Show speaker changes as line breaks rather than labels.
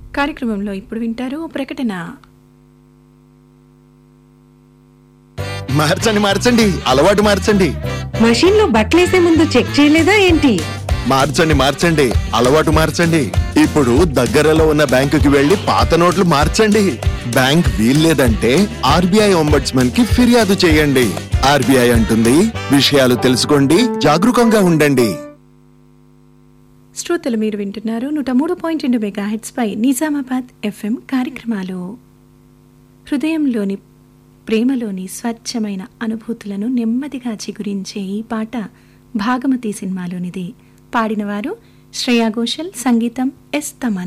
కార్యక్రమంలో ఇప్పుడు వింటారు ఓ ప్రకటన
మార్చండి మార్చండి అలవాటు మార్చండి
మషీన్ లో బట్టలేసే ముందు చెక్ చేయలేదా ఏంటి
మార్చండి మార్చండి అలవాటు మార్చండి ఇప్పుడు దగ్గరలో ఉన్న బ్యాంకుకి వెళ్లి పాత నోట్లు మార్చండి బ్యాంక్ వీల్లేదంటే ఆర్బీఐ ఒంబడ్స్మన్ కి ఫిర్యాదు చేయండి ఆర్బీఐ అంటుంది విషయాలు తెలుసుకోండి జాగరూకంగా ఉండండి
శ్రోతలు మీరు వింటున్నారు నూట మూడు పాయింట్ రెండు మెగా పై నిజామాబాద్ ఎఫ్ఎం కార్యక్రమాలు హృదయంలోని ప్రేమలోని స్వచ్ఛమైన అనుభూతులను నెమ్మదిగా చిగురించే ఈ పాట భాగమతి సినిమాలోనిది పాడినవారు శ్రేయా ఘోషల్ సంగీతం ఎస్ తమన్